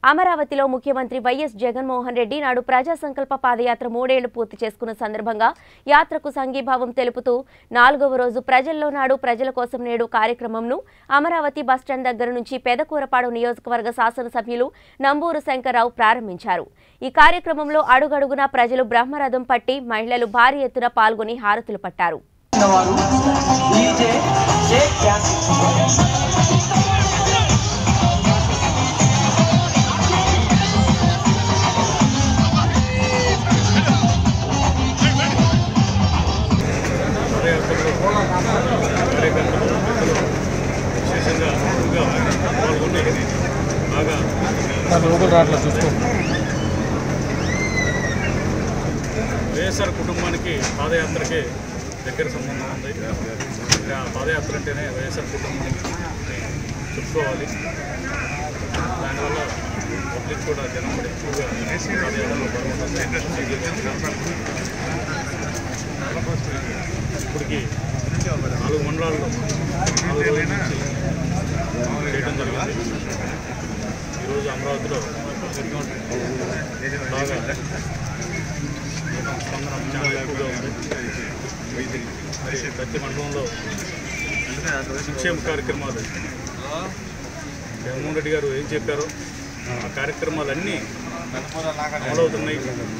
అమరావతిలో ముఖ్యమంత్రి వైఎస్ జగన్మోహన్ రెడ్డి నాడు ప్రజా సంకల్ప పాదయాత్ర మూడేళ్లు పూర్తి చేసుకున్న సందర్భంగా యాత్రకు సంఘీభావం తెలుపుతూ నాలుగవ రోజు ప్రజల్లో నాడు ప్రజల కోసం నేడు కార్యక్రమంను అమరావతి బస్టాండ్ దగ్గర నుంచి పెదకూరపాడు నియోజకవర్గ శాసనసభ్యులు నంబూరు శంకర్రావు ప్రారంభించారు ఈ కార్యక్రమంలో అడుగడుగునా ప్రజలు బ్రహ్మరథం పట్టి మహిళలు భారీ ఎత్తున పాల్గొని హారతులు పట్టారు వారు డీజే షేక్ డ్యాన్స్ కార్యకర్తలు పెద్దలు విశేషంగా ఎక్కువగా పాల్గొని బాగా లోపల రాట్లా చూసుకో వైఎస్ఆర్ కుటుంబానికి పాదయాత్రకి దగ్గర సంబంధం ఉంది ఇంకా పాదయాత్ర అంటేనే వైఎస్ఆర్ కుటుంబం చెప్పుకోవాలి దానివల్ల పబ్లిక్ కూడా జనం కూడా ఎక్కువగా పాదయాత్రలో పాల్గొంటుంది ఇప్పటికి నాలుగు మండలాల్లో నాలుగు రోజుల నుంచి చేయడం జరిగింది ఈరోజు అమరావతిలో బాగా స్పందన చాలా ఎక్కువగా ఉంది మరి ప్రతి మండలంలో సంక్షేమ కార్యక్రమాలు జగన్మోహన్ రెడ్డి గారు ఏం చెప్పారో ఆ కార్యక్రమాలన్నీ అమలవుతున్నాయి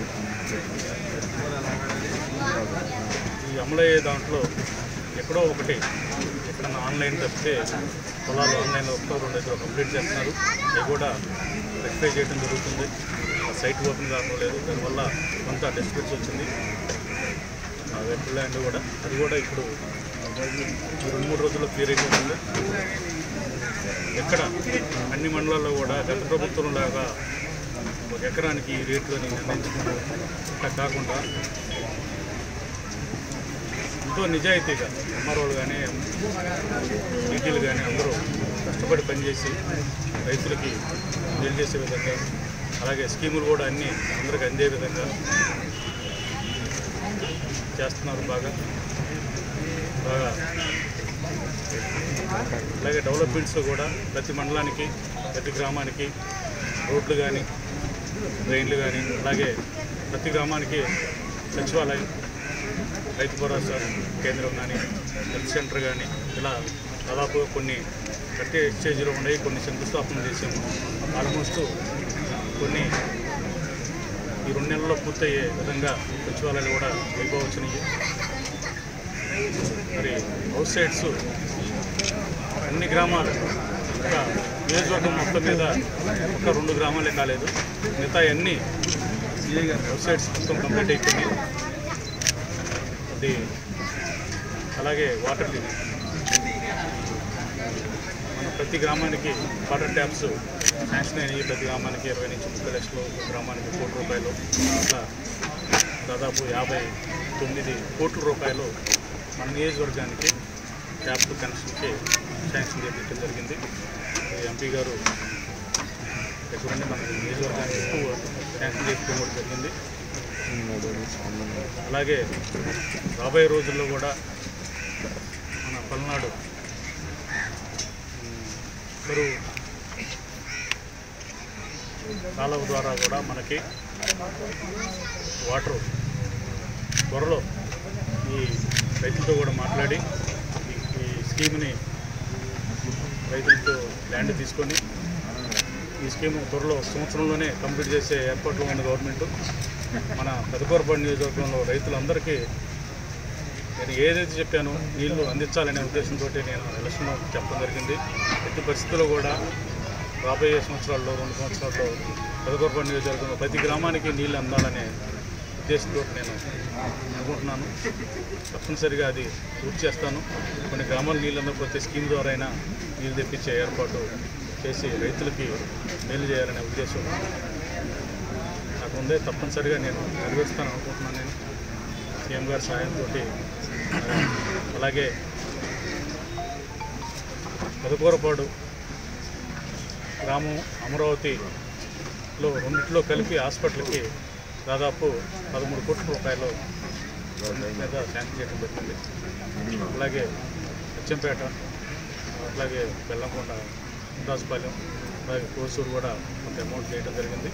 ఈ అమలయ్యే దాంట్లో ఎక్కడో ఒకటి ఎక్కడన్నా ఆన్లైన్ తప్పితే పొలాలు ఆన్లైన్లో ఒకటో రెండు ఇద్దరు కంప్లీట్ చేస్తున్నారు అవి కూడా రెక్టిఫై చేయడం జరుగుతుంది ఆ సైట్ ఓపెన్ కావడం లేదు దానివల్ల కొంత డిస్ప్యూట్స్ వచ్చింది ఆ వెబ్ ల్యాండ్ కూడా అది కూడా ఇప్పుడు ఈ రెండు మూడు రోజుల్లో క్లియర్ అయిపోతుంది ఎక్కడ అన్ని మండలాల్లో కూడా గత ప్రభుత్వం లాగా ఒక ఎకరానికి ఈ రేట్లు అని నిర్ణయించుకున్నారు అట్లా కాకుండా ఎంతో నిజాయితీగా ఎంఆర్ఓలు కానీ డీటీలు కానీ అందరూ కష్టపడి పనిచేసి రైతులకి మేలు చేసే విధంగా అలాగే స్కీములు కూడా అన్నీ అందరికి అందే విధంగా చేస్తున్నారు బాగా బాగా అలాగే డెవలప్మెంట్స్లో కూడా ప్రతి మండలానికి ప్రతి గ్రామానికి రోడ్లు కానీ డ్రైన్లు కానీ అలాగే ప్రతి గ్రామానికి సచివాలయం రైతు భరోసా కేంద్రం కానీ హెల్త్ సెంటర్ కానీ ఇలా దాదాపు కొన్ని కట్టే ఎక్స్చేంజ్లో ఉన్నాయి కొన్ని శంకుస్థాపన చేసాము ఆల్మోస్ట్ కొన్ని ఈ రెండు నెలల్లో పూర్తయ్యే విధంగా సచివాలయాలు కూడా అయిపోవచ్చినాయి మరి హౌస్ సైడ్స్ అన్ని గ్రామాలు ఒక నియోజకవర్గం మొత్తం మీద ఒక రెండు గ్రామాలే కాలేదు మిగతా అన్ని హౌస్ సైడ్స్ మొత్తం కంప్లీట్ అయిపోయింది అది అలాగే వాటర్ మన ప్రతి గ్రామానికి వాటర్ ట్యాప్స్ శాంక్షన్ అయినాయి ప్రతి గ్రామానికి ఇరవై నుంచి ముప్పై లక్షలు ఒక గ్రామానికి కోటి రూపాయలు అట్లా దాదాపు యాభై తొమ్మిది కోట్ల రూపాయలు మన నియోజకవర్గానికి ట్యాప్ కనెక్షన్కి శాంక్షన్ చేయించడం జరిగింది ఈ ఎంపీ గారు ఎక్కడుండి మన నియోజకవర్గానికి ఎక్కువ శాంక్షన్ చేయించడం కూడా జరిగింది అలాగే రాబోయే రోజుల్లో కూడా మన పల్నాడు ఇప్పుడు కాలువ ద్వారా కూడా మనకి వాటర్ త్వరలో ఈ రైతులతో కూడా మాట్లాడి ఈ- ఈ స్కీమ్ని రైతులతో ల్యాండ్ తీసుకొని ఈ స్కీమ్ త్వరలో సంవత్సరంలోనే కంప్లీట్ చేసే ఏర్పాట్లు ఉంది గవర్నమెంట్ మన పెదకూరపాడు నియోజకవర్గంలో రైతులందరికీ నేను ఏదైతే చెప్పానో నీళ్లు అందించాలనే ఉద్దేశంతో నేను ఎలక్షన్లో చెప్పడం జరిగింది ఎట్టి పరిస్థితుల్లో కూడా రాబోయే సంవత్సరాల్లో రెండు సంవత్సరాల్లో పెదకూరపాడు నియోజకవర్గంలో ప్రతి గ్రామానికి నీళ్లు అందాలనే ఉద్దేశంతో నేను అనుకుంటున్నాను తప్పనిసరిగా అది పూర్తి చేస్తాను కొన్ని గ్రామాలు నీళ్ళు అందకపోతే స్కీమ్ ద్వారా అయినా నీళ్ళు తెప్పించే ఏర్పాటు చేసి రైతులకి మేలు చేయాలనే ఉద్దేశం నాకు ఉందే తప్పనిసరిగా నేను నెరవేరుస్తాను అనుకుంటున్నాను నేను సీఎం గారి సహాయంతో అలాగే పెదకూరపాడు గ్రామం అమరావతిలో రెండిట్లో కలిపి హాస్పిటల్కి దాదాపు పదమూడు కోట్ల రూపాయలు మీద శాంక్షన్ చేయడం జరిగింది అలాగే అచ్చంపేట అట్లాగే బెల్లంకొండ రాజుపాలెం అలాగే కోసూరు కూడా కొంత అమౌంట్ చేయడం జరిగింది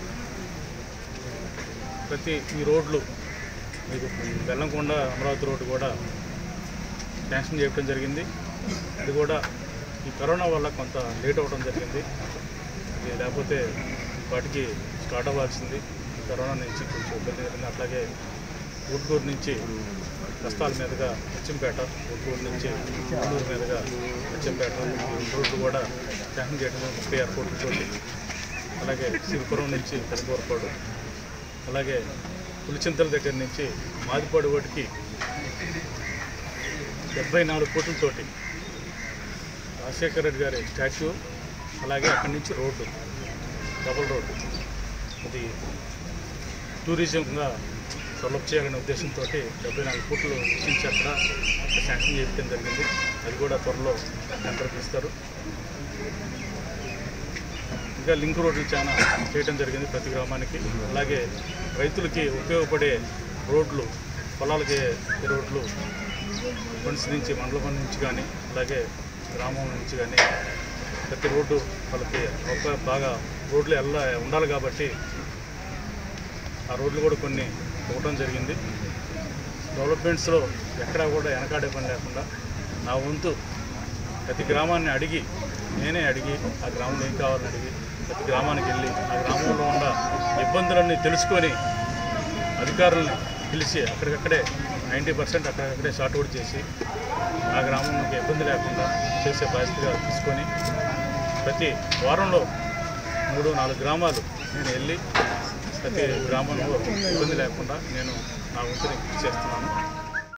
ప్రతి ఈ రోడ్లు మీకు బెల్లంకొండ అమరావతి రోడ్డు కూడా శాంక్షన్ చేయడం జరిగింది అది కూడా ఈ కరోనా వల్ల కొంత లేట్ అవ్వడం జరిగింది ఇది లేకపోతే వాటికి స్టార్ట్ అవ్వాల్సింది ఈ కరోనా నుంచి కొంచెం ఇబ్బంది జరిగింది అట్లాగే ఊట్కూరు నుంచి కష్టాల మీదుగా అచ్చంపేట ఊట్కూరు నుంచి ఊళ్ళూరు మీదుగా అచ్చంపేట ఈ రెండు రోడ్లు కూడా శాంక్షన్ చేయడం జరిగింది. ముప్పై ఆరు కోట్లతోటి అలాగే సిరిపురం నుంచి పెదకూరపాడు అలాగే పులిచింతల దగ్గర నుంచి మాదిపాడు వాటికి డెబ్బై నాలుగు కోట్లతోటి రాజశేఖర రెడ్డి గారి స్టాచ్యూ అలాగే అక్కడి నుంచి రోడ్డు డబుల్ రోడ్డు అది టూరిజంగా డెవలప్ చేయాలనే ఉద్దేశంతో డెబ్బై నాలుగు కోట్లు ఇచ్చించి అక్కడ అక్కడ శాంక్షన్ చేయడం జరిగింది అది కూడా త్వరలో టెండర్కి ఇస్తారు ఇంకా లింక్ రోడ్లు చాలా చేయడం జరిగింది ప్రతి గ్రామానికి అలాగే రైతులకి ఉపయోగపడే రోడ్లు పొలాలకి ఈ రోడ్లు ఫండ్స్ నుంచి మండల ఫండ్ నుంచి కానీ అలాగే గ్రామం నుంచి కానీ ప్రతి రోడ్డు వాళ్ళకి ఒక బాగా రోడ్లు ఎలా ఉండాలి కాబట్టి ఆ రోడ్లు కూడా కొన్ని ఇవ్వడం జరిగింది డెవలప్మెంట్స్లో ఎక్కడా కూడా వెనకాడే పని లేకుండా నా వంతు ప్రతి గ్రామాన్ని అడిగి నేనే అడిగి ఆ గ్రామంలో ఏం కావాలని అడిగి ప్రతి గ్రామానికి వెళ్ళి ఆ గ్రామంలో ఉన్న ఇబ్బందులన్నీ తెలుసుకొని అధికారులను పిలిచి అక్కడికక్కడే నైంటీ పర్సెంట్ అక్కడికక్కడే షార్ట్ అవుట్ చేసి ఆ గ్రామంకి ఇబ్బంది లేకుండా చేసే బాధ్యతగా తీసుకొని ప్రతి వారంలో మూడు నాలుగు గ్రామాలు నేను వెళ్ళి ప్రతి గ్రామంలో ఇబ్బంది లేకుండా నేను నా వంతుని కృషి చేస్తున్నాను